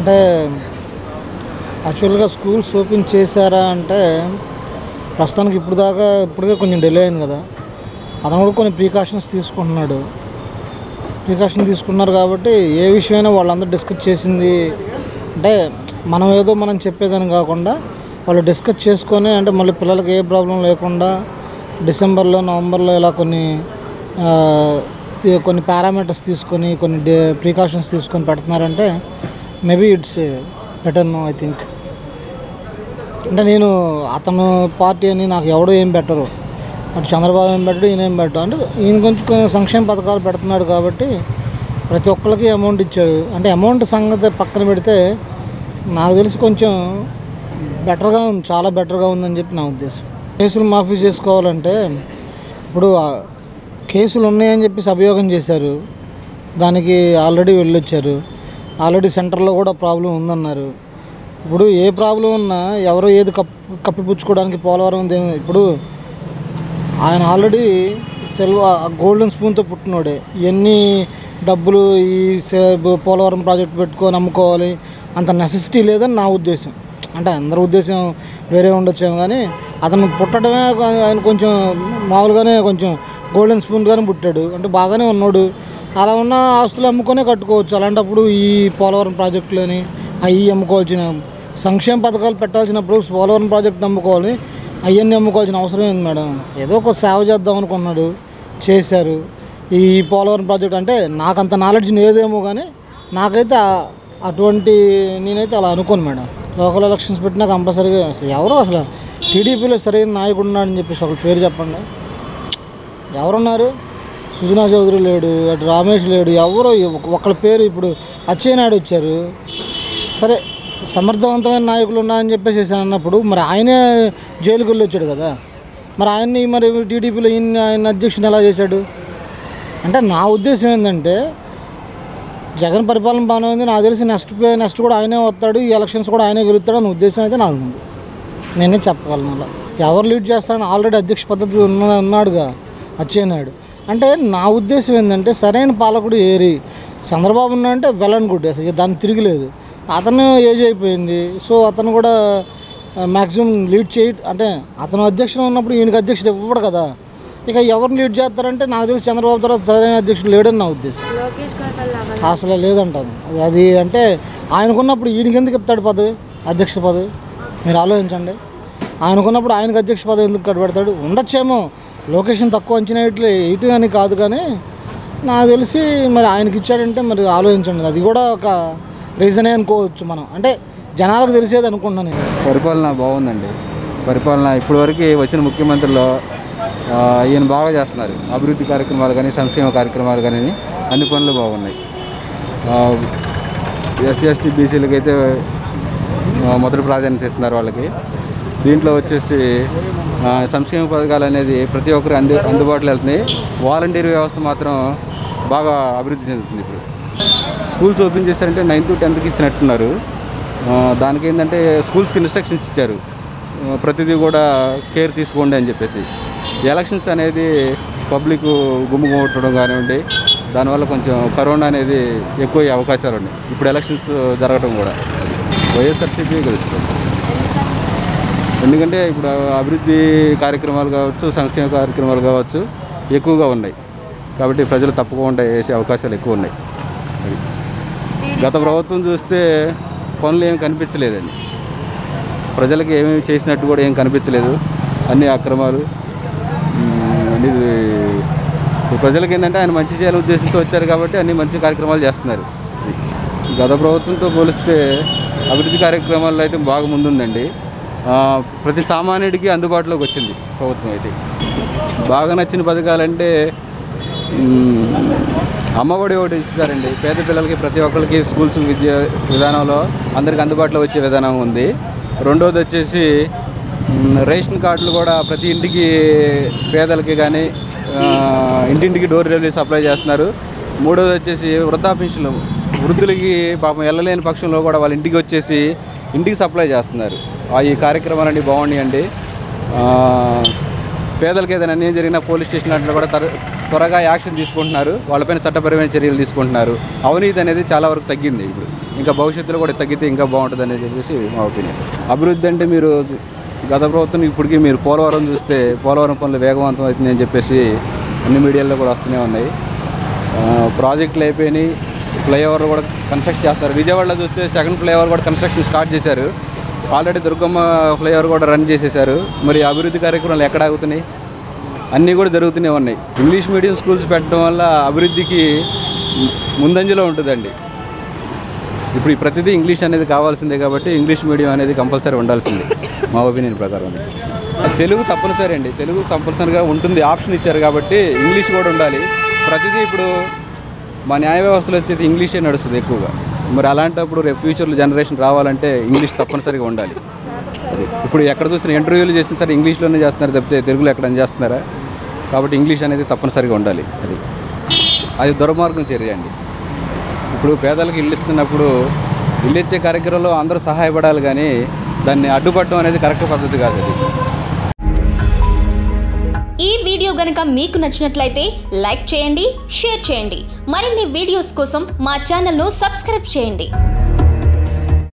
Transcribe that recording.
అంటే యాక్చువల్గా schools open చేశారా అంటే ప్రస్తుతానికి ఇప్పుడు దాకా ఇప్పటికే కొంచెం డిలే అయింది కదా అతను కూడా కొన్ని ప్రికాషన్స్ తీసుకుంటున్నాడు ప్రికాషన్ తీసుకున్నారు కాబట్టి ఏ విషయమైనా వాళ్ళందరూ డిస్కస్ చేసింది అంటే మనం ఏదో మనం చెప్పేదని కాకుండా వాళ్ళు డిస్కస్ చేసుకొని అంటే మళ్ళీ పిల్లలకి ఏ ప్రాబ్లం లేకుండా డిసెంబర్లో నవంబర్లో ఇలా కొన్ని ఆ, తీ- కొన్ని పారామీటర్స్ తీసుకొని కొన్ని ప్రికాషన్స్ తీసుకొని పెడుతున్నారంటే maybe it's better no I think అంటే నేను అతను పార్టీ అని నాకు ఎవడో ఏం పెట్టరు అటు చంద్రబాబు ఏం పెట్టడు ఈయన ఏం పెట్టడు అంటే ఈయన కొంచెం కొన్ని సంక్షేమ పథకాలు పెడుతున్నాడు కాబట్టి ప్రతి ఒక్కరికి అమౌంట్ ఇచ్చాడు అంటే అమౌంట్ సంగతి పక్కన పెడితే నాకు తెలిసి కొంచెం బెటర్గా ఉంది చాలా బెటర్గా ఉందని చెప్పి నా ఉద్దేశం కేసులు మాఫీ చేసుకోవాలంటే ఇప్పుడు ఆ కేసులు ఉన్నాయని చెప్పేసి అభియోగం చేశారు దానికి ఆల్రెడీ వెళ్ళొచ్చారు ఆల్రెడీ సెంటర్లో కూడా ప్రాబ్లం ఉందన్నారు ఇప్పుడు ఏ ప్రాబ్లం ఉన్నా ఎవరో ఏది కప్ కప్పిపుచ్చుకోవడానికి పోలవరం దే- ఇప్పుడు ఆయన ఆల్రెడీ సెల్వ గోల్డెన్ స్పూన్తో పుట్టినోడే ఎన్ని డబ్బులు ఈ సే- పోలవరం ప్రాజెక్ట్ పెట్టుకొని అమ్ముకోవాలి అంత నెసెసిటీ లేదని నా ఉద్దేశం అంటే అందరి ఉద్దేశం వేరే ఉండొచ్చేమో కానీ అతను పుట్టడమే కొ- ఆయన కొంచెం మామూలుగానే కొంచెం గోల్డెన్ స్పూన్గానే పుట్టాడు అంటే బాగానే ఉన్నాడు అలా ఉన్న ఆస్తులు అమ్ముకొనే కట్టుకోవచ్చు అలాంటప్పుడు ఈ పోలవరం ప్రాజెక్టులని అవి అమ్ముకోవాల్సిన సంక్షేమ పథకాలు పెట్టాల్సినప్పుడు పోలవరం ప్రాజెక్ట్ అమ్ముకోవాలి అవన్నీ అమ్ముకోవాల్సిన అవసరం ఏంది మేడం ఏదో ఒక సేవ చేద్దాం అనుకున్నాడు చేశారు ఈ పోలవరం ప్రాజెక్ట్ అంటే నాకు అంత నాలెడ్జ్ లేదేమో కానీ నాకైతే ఆ- అటువంటి నేనైతే అలా అనుకోను మేడం లోకల్ ఎలక్షన్స్ పెట్టినా కంపల్సరీగా అసలు ఎవరు అసలు టీడీపీలో సరైన నాయకుడు ఉన్నాడని చెప్పేసి ఒక పేరు చెప్పండి ఎవరున్నారు సుజనా చౌదరి లేడు అటు రమేష్ లేడు ఎవరో ఒక- ఒకళ్ళ పేరు ఇప్పుడు అచ్చెన్నాయుడు వచ్చారు సరే సమర్థవంతమైన నాయకులు ఉన్నారని చెప్పేసి అన్నప్పుడు మరి ఆయనే జైలుకి వెళ్ళి వచ్చాడు కదా మరి ఆయన్ని మరి టీడీపీలో ఈయన ఆయన అధ్యక్షుని ఎలా చేశాడు అంటే నా ఉద్దేశం ఏంటంటే జగన్ పరిపాలన బాగానే ఉంది నాకు తెలిసి నెక్స్ట్ పే- నెక్స్ట్ కూడా ఆయనే వస్తాడు ఈ ఎలక్షన్స్ కూడా ఆయనే గెలుస్తాడు అనే ఉద్దేశం అయితే నాకు ఉంది నేనే చెప్పగలను అలా ఎవరు లీడ్ చేస్తారని ఆల్రెడీ అధ్యక్ష పద్ధతి ఉన్న ఉన్నాడుగా అచ్చెన్నాయుడు అంటే నా ఉద్దేశం ఏంటంటే సరైన పాలకుడు ఏరి చంద్రబాబు ఉన్నా అంటే వెల్ అండ్ గుడ్ అసలు దాన్ని తిరిగిలేదు అతను ఏజ్ అయిపోయింది సో అతను కూడా మ్యాక్సిమం లీడ్ చేయ అంటే అతను అధ్యక్షుడు ఉన్నప్పుడు ఈయనకి అధ్యక్షుడు ఇవ్వడు కదా ఇక ఎవరిని లీడ్ చేస్తారంటే నాకు తెలిసి చంద్రబాబు తర్వాత సరైన అధ్యక్షుడు లేడని నా ఉద్దేశం లోకేష్ గారు వల్ల అవ్వదు. అసలు లేదంటాను అది అంటే ఆయనకున్నప్పుడు ఈయనకి ఎందుకు ఇస్తాడు పదవి అధ్యక్ష పదవి మీరు ఆలోచించండి ఆయనకున్నప్పుడు ఆయనకు అధ్యక్ష పదవి ఎందుకు కట్టబెడతాడు ఉండొచ్చేమో లొకేషన్ తక్కువ అంచనా ఇట్లా ఇటు అని కాదు కానీ నాకు తెలిసి మరి ఆయనకి ఇచ్చాడంటే మరి ఆలోచించండి అది కూడా ఒక రీజనే అనుకోవచ్చు మనం అంటే జనాలకు తెలిసేది అనుకుంటున్నాను నేను పరిపాలన బాగుందండి పరిపాలన ఇప్పటివరకు వచ్చిన ముఖ్యమంత్రుల్లో ఆ, ఈయన బాగా చేస్తున్నారు అభివృద్ధి కార్యక్రమాలు కానీ సంక్షేమ కార్యక్రమాలు కానీ అన్ని పనులు బాగున్నాయి ఎస్సీ ఎస్టీ బీసీలకి అయితే ఆ, మొదటి ప్రాధాన్యత ఇస్తున్నారు వాళ్ళకి దీంట్లో వచ్చేసి ఆ, సంక్షేమ పథకాలు అనేది ప్రతి ఒక్కరు అందు అందుబాటులో వెళ్తున్నాయి వాలంటీర్ వ్యవస్థ మాత్రం బాగా అభివృద్ధి చెందుతుంది ఇప్పుడు స్కూల్స్ ఓపెన్ చేశారంటే నైన్త్ టెన్త్కి ఇచ్చినట్టున్నారు ఆ, దానికి ఏంటంటే స్కూల్స్కి ఇన్స్ట్రక్షన్స్ ఇచ్చారు ఆ, ప్రతిదీ కూడా కేర్ తీసుకోండి అని చెప్పేసి ఎలక్షన్స్ అనేది పబ్లిక్ గుమ్ము కొట్టడం కానివ్వండి దానివల్ల కొంచెం కరోనా అనేది ఎక్కువ అయ్యే అవకాశాలు ఉన్నాయి ఇప్పుడు ఎలక్షన్స్ జరగడం కూడా వైఎస్ఆర్సీపీ గెలుస్తుంది ఎందుకంటే ఇప్పుడు అభివృద్ధి కార్యక్రమాలు కావచ్చు సంక్షేమ కార్యక్రమాలు కావచ్చు ఎక్కువగా ఉన్నాయి కాబట్టి ప్రజలు తప్పకుండా వేసే అవకాశాలు ఎక్కువ ఉన్నాయి అది. గత ప్రభుత్వం చూస్తే పనులు ఏమి కనిపించలేదండి ప్రజలకి ఏమేమి చేసినట్టు కూడా ఏం కనిపించలేదు అన్ని అక్రమాలు ఉమ్, అన్ని ఇప్పుడు ప్రజలకి ఏంటంటే ఆయన మంచి చేయాలని ఉద్దేశంతో వచ్చారు కాబట్టి అన్ని మంచి కార్యక్రమాలు చేస్తున్నారు గత ప్రభుత్వంతో పోలిస్తే అభివృద్ధి కార్యక్రమాల్లో అయితే బాగా ముందుందండి ఆ, ప్రతి సామాన్యుడికి అందుబాటులోకి వచ్చింది ప్రభుత్వం అయితే బాగా నచ్చిన పథకాలంటే ఉమ్, అమ్మఒడి ఒకటి ఇస్తారండి పేద పిల్లలకి ప్రతి ఒక్కరికి స్కూల్స్ విద్య విధానంలో అందరికి అందుబాటులో వచ్చే విధానం ఉంది రెండోది వచ్చేసి ఉమ్, రేషన్ కార్డులు కూడా ప్రతి ఇంటికి పేదలకి కానీ ఇంటింటికి డోర్ డెలివరీ సప్లై చేస్తున్నారు మూడోది వచ్చేసి వృద్ధా పెన్షన్లు వృద్ధులకి పాపం వెళ్ళలేని పక్షంలో కూడా వాళ్ళ ఇంటికి వచ్చేసి ఇంటికి సప్లై చేస్తున్నారు ఆ ఈ కార్యక్రమాలన్నీ బాగున్నాయండి ఆ, పేదలకు ఏదైనా అన్యాయం జరిగినా పోలీస్ స్టేషన్ అట్లా కూడా త్వర- త్వరగా యాక్షన్ తీసుకుంటున్నారు వాళ్ళపైన చట్టపరమైన చర్యలు తీసుకుంటున్నారు అవినీతి అనేది చాలా వరకు తగ్గింది ఇప్పుడు ఇంకా భవిష్యత్తులో కూడా తగ్గితే ఇంకా బాగుంటుంది అని చెప్పేసి మా ఒపీనియన్ అభివృద్ధి అంటే మీరు గత ప్రభుత్వం ఇప్పటికీ మీరు పోలవరం చూస్తే పోలవరం పనులు వేగవంతం అవుతుంది అని చెప్పేసి అన్ని మీడియాల్లో కూడా వస్తూనే ఉన్నాయి ఆ, ప్రాజెక్టులు అయిపోయినాయి ఫ్లైఓవర్ కూడా కన్స్ట్రక్ట్ చేస్తారు విజయవాడలో చూస్తే సెకండ్ ఫ్లైఓవర్ కూడా కన్స్ట్రక్షన్ స్టార్ట్ చేశారు ఆల్రెడీ దుర్గమ్మ ఫ్లైఓవర్ కూడా రన్ చేసేసారు మరి అభివృద్ధి కార్యక్రమాలు ఎక్కడ ఆగుతున్నాయి అన్నీ కూడా జరుగుతూనే ఉన్నాయి ఇంగ్లీష్ మీడియం స్కూల్స్ పెట్టడం వల్ల అభివృద్ధికి ముందంజలో ఉంటుందండి ఇప్పుడు ఈ ప్రతిదీ ఇంగ్లీష్ అనేది కావాల్సిందే కాబట్టి ఇంగ్లీష్ మీడియం అనేది కంపల్సరీ ఉండాల్సిందే మా ఒపీనియన్ ప్రకారం తెలుగు తప్పనిసరి అండి తెలుగు కంపల్సరీగా ఉంటుంది ఆప్షన్ ఇచ్చారు కాబట్టి ఇంగ్లీష్ కూడా ఉండాలి ప్రతిదీ ఇప్పుడు మా న్యాయ వ్యవస్థలో వచ్చేది ఇంగ్లీషే నడుస్తుంది ఎక్కువగా మరి అలాంటప్పుడు రేపు ఫ్యూచర్లో జనరేషన్ రావాలంటే ఇంగ్లీష్ తప్పనిసరిగా ఉండాలి అది ఇప్పుడు ఎక్కడ చూసినా ఇంటర్వ్యూలు చేసిన సరే ఇంగ్లీష్లోనే చేస్తున్నారు తప్పితే తెలుగులో ఎక్కడ చేస్తున్నారా కాబట్టి ఇంగ్లీష్ అనేది తప్పనిసరిగా ఉండాలి అది అది దుర్మార్గం చర్య అండి ఇప్పుడు పేదలకు ఇల్లు ఇస్తున్నప్పుడు ఇల్లు ఇచ్చే కార్యక్రమంలో అందరూ సహాయపడాలి కానీ దాన్ని అడ్డుపడడం అనేది కరెక్ట్ పద్ధతి కాదు అది ఈ వీడియో గనుక మీకు నచ్చినట్లయితే లైక్ చేయండి షేర్ చేయండి మరిన్ని వీడియోస్ కోసం మా ఛానల్ను సబ్స్క్రైబ్ చేయండి